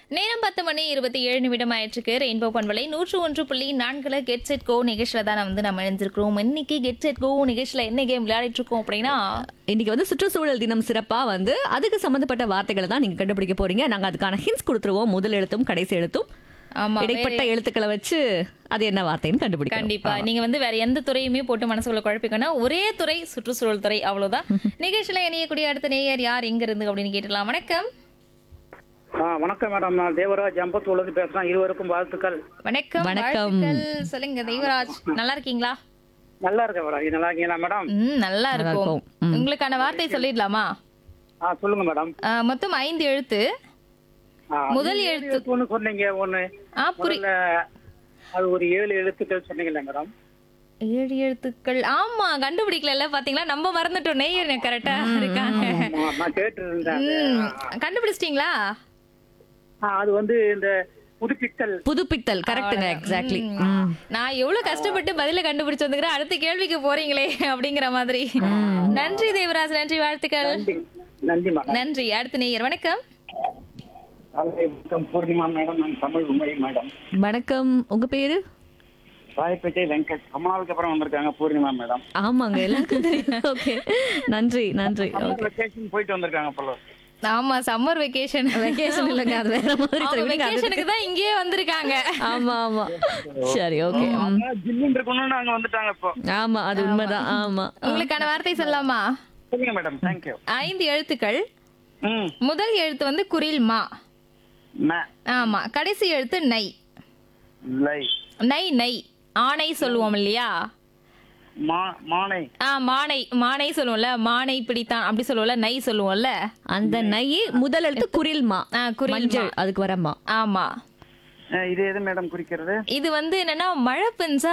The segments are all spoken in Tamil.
நேரம் பத்து மணி இருபத்தி ஏழு நிமிடம் ஆயிற்றுக்கு ரெயின்போ பண்பலை நூற்று ஒன்று புள்ளி நான்குல கெட் செட் கோ நிகழ்ச்சியில தான் வந்து நம்ம இணைஞ்சிருக்கிறோம் இன்னைக்கு கெட் செட் கோ நிகழ்ச்சியில என்ன கேம் விளையாடிட்டு இருக்கோம் அப்படின்னா இன்னைக்கு வந்து சுற்றுச்சூழல் தினம் சிறப்பா வந்து அதுக்கு சம்பந்தப்பட்ட வார்த்தைகளை தான் நீங்க கண்டுபிடிக்க போறீங்க நாங்க அதுக்கான ஹின்ஸ் கொடுத்துருவோம் முதல் எழுத்தும் கடைசி எழுத்தும் ஆமா இடைப்பட்ட எழுத்துக்களை வச்சு அது என்ன வார்த்தைன்னு கண்டுபிடிக்கணும் கண்டிப்பா நீங்க வந்து வேற எந்த துறையுமே போட்டு மனசுக்குள்ள குழப்பிக்கணும் ஒரே துறை சுற்றுச்சூழல் துறை அவ்வளவுதான் நிகழ்ச்சியில இணையக்கூடிய அடுத்த நேயர் யார் எங்க இருந்து அப்படின்னு கேட்டலாம் வணக்கம் ஆ வணக்கம் மேடம் நான் தேவராஜ் அம்பத்தூர்லேருந்து பேசுகிறேன் இருவருக்கும் வாழ்த்துக்கள் வணக்கம் வணக்கம். வாழ்த்துக்கள். சொல்லுங்க தெய்வராஜ் நல்லா இருக்கீங்களா நல்லா இருக்கேன் மேடம் இது நல்லா இருக்கீங்களா மேடம் ம் நல்லா இருக்கும் இருக்கும். ம். உங்களுக்கான வார்த்தை சொல்லிடலாமா ஆ சொல்லுங்க மேடம் ஆ, மொத்தம் ஐந்து எழுத்து ஆ, முதல் ஏழு எழுத்து. எழுத்து ஒன்று சொன்னீங்க ஒன்று ஆ புரி முதல்ல அது ஒரு ஏழு எழுத்துக்கள் சொன்னீங்களா மேடம் ஏழு எழுத்துக்கள் ஆமா கண்டுபிடிக்கல பாத்தீங்களா நம்ம மறந்துட்டோம் நேயர் கரெக்டா இருக்காங்க ஆமா, நான் கேட்டு இருந்தேன் ம், கண்டுபிடிச்சிட்டீங்களா ஆ, அது வந்து இந்த புதுப்பித்தல் புதுப்பித்தல் கரெக்டுங்க எக்ஸாக்ட்லி நான் எவ்வளவு கஷ்டப்பட்டு பதில கண்டுபிடிச்சு வந்துக்கிறேன் அடுத்த கேள்விக்கு போறீங்களே அப்படிங்கிற மாதிரி நன்றி தேவராஜ் நன்றி வாழ்த்துக்கள் நன்றி நன்றி மேடம் நன்றி அடுத்த நேயர் வணக்கம் காலை வணக்கம் பூர்ணிமா மேடம் நான் தமிழ் உண்மை மேடம் வணக்கம் உங்க பேரு ராயப்பேட்டை வெங்கட் கமலாவுக்கு அப்புறம் வந்திருக்காங்க பூர்ணிமா மேடம் ஆமாங்க எல்லாருக்கும் தெரியும் ஓகே நன்றி நன்றி லொகேஷன் போயிட்டு வந்திருக்காங்க போல ஆமா சம்மர் வெக்கேஷன் வெக்கேஷன் இல்லைங்க அது வேற மாதிரி அவங்க தெரியும். நீங்க அது- வெக்கேஷனுக்கு தான் இங்கேயே வந்திருக்காங்க ஆமா ஆமா சரி ஓகே ஜில்லுன்னு இருக்கணும்னு அங்க வந்துட்டாங்க இப்போ ஆமா அது உண்மைதான் ஆமா உங்களுக்கான வார்த்தை சொல்லலாமா சொல்லுங்க மேடம் தேங்க்யூ ஐந்து எழுத்துக்கள் ம் முதல் எழுத்து வந்து குரில் மா ம ஆமா கடைசி எழுத்து நை லை நை நை ஆணை சொல்லுவோம் இல்லையா மா மானை ஆ மானை மானை சொல்லுவோம்ல மானை பிடித்தான் அப்படி சொல்லுவோம்ல நை சொல்லுவோம்ல அந்த நை முதல் எழுத்து குரில்மா ஆ, குரில்மா. மஞ்சள் அதுக்கு வரமா ஆமா அஹ் இது எது மேடம் குறிக்கிறது இது வந்து என்னன்னா மழை பெஞ்சா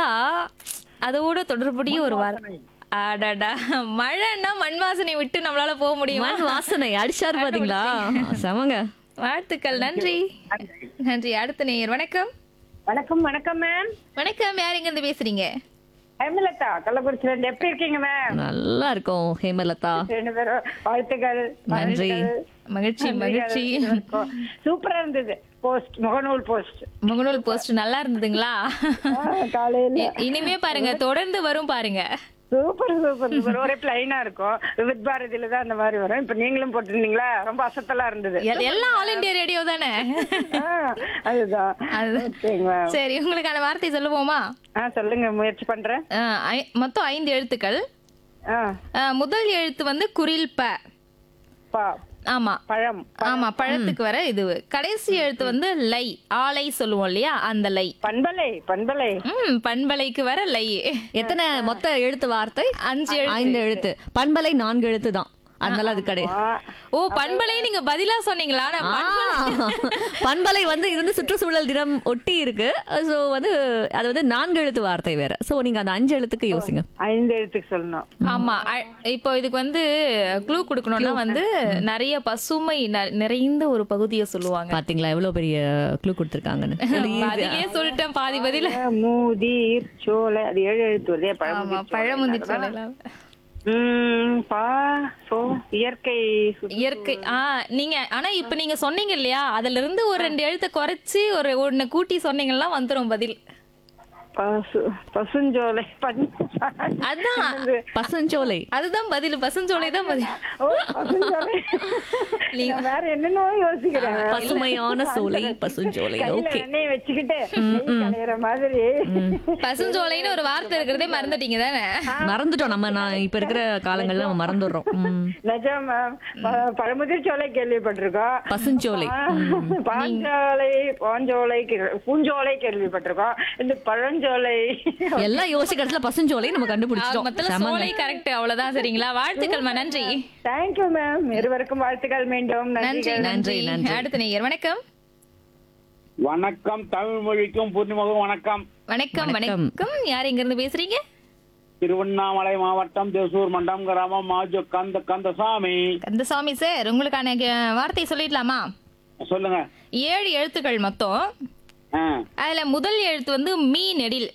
அதோட தொடர்புடைய ஒரு வார்த்தை அடடா மழைன்னா மண் வாசனை விட்டு நம்மளால போக முடியுமா மண் வாசனை அடிச்சாரு பாத்தீங்களா செமங்க வாழ்த்துக்கள் நன்றி நன்றி அடுத்த நேயர் வணக்கம் வணக்கம் வணக்கம் மேம் வணக்கம் யார் எங்க இருந்து பேசுறீங்க ஹேமலதா கள்ளக்குறிச்சில இருந்து எப்படி இருக்கீங்க மேம் நல்லா இருக்கும் ஹேமலதா ரெண்டு பேரும் வாழ்த்துக்கள் நன்றி மகிழ்ச்சி மகிழ்ச்சி சூப்பரா இருந்தது போஸ்ட் முகநூல் போஸ்ட் முகநூல் போஸ்ட் நல்லா இருந்ததுங்களா காலையில இ- இனிமே பாருங்க தொடர்ந்து வரும் பாருங்க சூப்பர் சூப்பர் சூப்பர் ஒரே பிளைனா இருக்கும் வித் பாரதியில தான் அந்த மாதிரி வரும் இப்ப நீங்களும் போட்டிருந்தீங்களா ரொம்ப அசத்தலா இருந்தது எல்- எல்லாம் ஆல் இந்தியா ரேடியோ தானே ஆ, அதுதான் அது- ஓகேங்க மேம் சரி உங்களுக்கான வார்த்தை சொல்லுவோமா ஆ சொல்லுங்க முயற்சி பண்றேன் ஆ, ஐ- மொத்தம் ஐந்து எழுத்துக்கள் ஆ ஆ, முதல் எழுத்து வந்து குரில் ப பா ஆமா பழம் ஆமா பழத்துக்கு வர இது கடைசி எழுத்து வந்து லை ஆலை சொல்லுவோம் இல்லையா அந்த லை பண்பலை பண்பலை ம் பண்பலைக்கு வர லை எத்தனை மொத்த எழுத்து வார்த்தை அஞ்சு எழுத்து ஐந்து எழுத்து பண்பலை நான்கு எழுத்து தான் அதனால அது கிடையாது ஆ, ஓ பண்பலை நீங்க பதிலா சொன்னீங்களா நான் பண்பலை- பண்பலை வந்து இது வந்து சுற்றுச்சூழல் தினம் ஒட்டி இருக்கு சோ வந்து அது வந்து நான்கு எழுத்து வார்த்தை வேற சோ நீங்க அந்த அஞ்சு எழுத்துக்கு யோசிங்க ஐந்து எழுத்துக்கு சொல்லணும் ஆமா அ- இப்போ இதுக்கு வந்து க்ளூ கொடுக்கணும்னா வந்து நிறைய பசுமை ந- நிறைந்த ஒரு பகுதியை சொல்லுவாங்க பாத்தீங்களா எவ்வளவு பெரிய க்ளூ கொடுத்துருக்காங்கன்னு பதிலே சொல்லிட்டேன் பாதி பதில மூதீர் சோலை அது ஏழு எழுத்து வருதே ஆமா பழமுதிர் பழமுந்தி சொல்லலாம் உம் பா சோ இயற்கை சு- இயற்கை ஆ நீங்க ஆனா இப்ப நீங்க சொன்னீங்க இல்லையா அதுல இருந்து ஒரு ரெண்டு எழுத்தை குறைச்சு ஒரு ஒண்ணு கூட்டி சொன்னீங்கன்னா வந்துரும் பதில் பசு பசுஞ்சோலை பஞ் அதான் பசஞ்சோலை அதுதான் பதில் பசுஞ்சோலை தான் பதில் ஓ, பசுஞ்சோலை நான் வேற என்னென்னோ யோசிக்கிறேன் பசுமையான சோலை பசுஞ்சோலை கையில ஓகே எண்ணெயை வச்சுக்கிட்டு நெய் களையிற மாதிரி பசுஞ்சோலைன்னு ஒரு வார்த்தை இருக்கிறதே மறந்துட்டீங்க தானே மறந்துட்டோம் நம்ம நான் இப்ப இருக்கிற காலங்கள்ல நம்ம மறந்துடுறோம் ம். நிஜம் மேம் ப- பழமுதிர் சோலை கேள்விப்பட்டிருக்கோம் பசுஞ்சோலை பா- பாஞ்சோலை பாஞ்சோலை கே- பூஞ்சோலை கேள்விப்பட்டிருக்கோம் இந்த பழஞ்சோலை எல்லாம் யோசிக்கிறதுல பசுஞ்சோலை நம்ம கண்டுபிடிச்சிட்டோம் மொத்தம் செமங்க. சோலை கரெக்ட் அவ்வளவுதான் சரிங்களா வாழ்த்துக்கள்மா நன்றி தேங்க்யூ மேம் இருவருக்கும் வாழ்த்துக்கள் மீண்டும் நன்றி நன்றிகள் நன்றி நன்றி. அடுத்த நேயர் வணக்கம் வணக்கம் தமிழ் மொழிக்கும் பூர்ணிமாவுக்கும் வணக்கம் வணக்கம் வணக்கம். வணக்கம் யார் எங்க இருந்து பேசுறீங்க திருவண்ணாமலை மாவட்டம் தேசூர் மண்டம் கிராமம் மாஜோ கந்த கந்தசாமி கந்தசாமி சார் உங்களுக்கான கே- வார்த்தை சொல்லிடலாமா சொல்லுங்க ஏழு எழுத்துக்கள் மொத்தம் ஆ அதுல முதல் எழுத்து வந்து மீ நெடில்